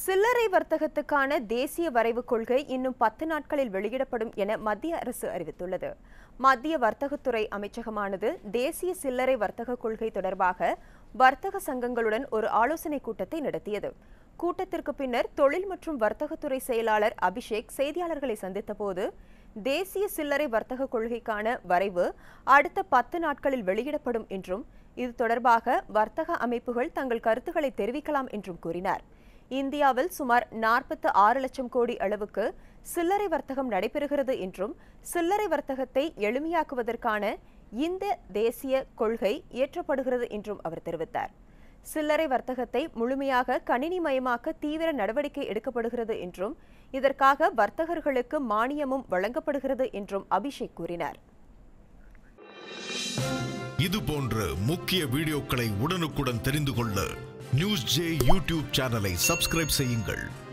சில்லறை வர்த்தகத்துக்கான தேசிய வரைவு கொள்கை இன்னும் பத்து நாட்களில் வெளியிடப்படும் என மத்திய அரசு அறிவித்துள்ளது மத்திய வர்த்தகத்துறை அமைச்சகமானது தேசிய சில்லறை வர்த்தக கொள்கை தொடர்பாக வர்த்தக சங்கங்களுடன் ஒரு ஆலோசனைக் கூட்டத்தை நடத்தியது கூட்டத்திற்கு பின்னர் தொழில் மற்றும் வர்த்தகத்துறை செயலாளர் அபிஷேக் செய்தியாளர்களை சந்தித்தபோது தேசிய சில்லறை வர்த்தக கொள்கைக்கான வரைவு அடுத்த பத்து நாட்களில் வெளியிடப்படும் என்றும் இது தொடர்பாக வர்த்தக அமைப்புகள் தங்கள் கருத்துக்களை தெரிவிக்கலாம் என்றும் கூறினார் இந்தியாவில் சுமார் நாற்பத்து ஆறு லட்சம் கோடி அளவுக்கு சில்லறை வர்த்தகம் நடைபெறுகிறது என்றும் சில்லறை வர்த்தகத்தை எளிமையாக்குவதற்கான இந்த தேசிய கொள்கை இயற்றப்படுகிறது என்றும் அவர் தெரிவித்தார் சில்லறை வர்த்தகத்தை முழுமையாக கணினிமயமாக்க தீவிர நடவடிக்கை எடுக்கப்படுகிறது என்றும் இதற்காக வர்த்தகர்களுக்கு மானியமும் வழங்கப்படுகிறது என்றும் அபிஷேக் கூறினார் இது போன்ற முக்கிய வீடியோக்களை உடனுக்குடன் தெரிந்து கொள்ள நியூஸ் ஜே யூடியூப் சேனலை சப்ஸ்கிரைப் செய்யுங்கள்